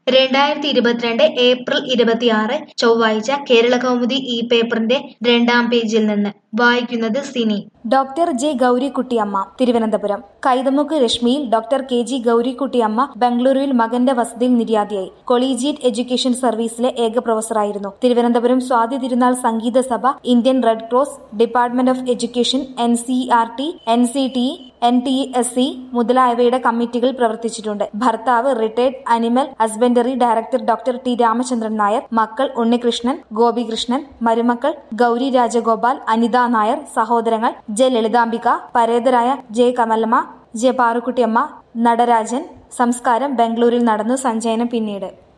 രണ്ടായിരത്തി ഇരുപത്തിരണ്ട് ഏപ്രിൽ ഇരുപത്തിയാറ് ചൊവ്വാഴ്ച കേരള കൗമുദി ഈ പേപ്പറിന്റെ രണ്ടാം പേജിൽ നിന്ന് വായിക്കുന്നത് സിനി ഡോക്ടർ ജെ ഗൗരിക്കുട്ടിയമ്മ തിരുവനന്തപുരം കൈതമുക്ക് രശ്മിയിൽ ഡോക്ടർ കെ ജി ഗൗരിക്കുട്ടിയമ്മ ബംഗളൂരുവിൽ മകന്റെ വസതിയിൽ നിര്യാതയായി കൊളീജിയറ്റ് എഡ്യൂക്കേഷൻ സർവീസിലെ ഏക പ്രൊഫസറായിരുന്നു Thiruvananthapuram Swathi Thirunal Sangeetha Sabha Indian red cross department of education N C R T N C T N T S C മുതലായവയുടെ കമ്മിറ്റികൾ പ്രവർത്തിച്ചിട്ടുണ്ട് ഭർത്താവ് retired animal husbandry director doctor T Ramachandran Nair മക്കൾ ഉണ്ണികൃഷ്ണൻ ഗോപികൃഷ്ണൻ മരുമക്കൾ ഗൗരി രാജഗോപാൽ അനിത നായർ സഹോദരങ്ങൾ ജെ ലളിതാംബിക പരേതരായ ജെ കമലമ്മ ജെ പാറുക്കുട്ടിയമ്മ നടരാജൻ സംസ്കാരം ബംഗളൂരിൽ നടന്നു സഞ്ചയനം പിന്നീട്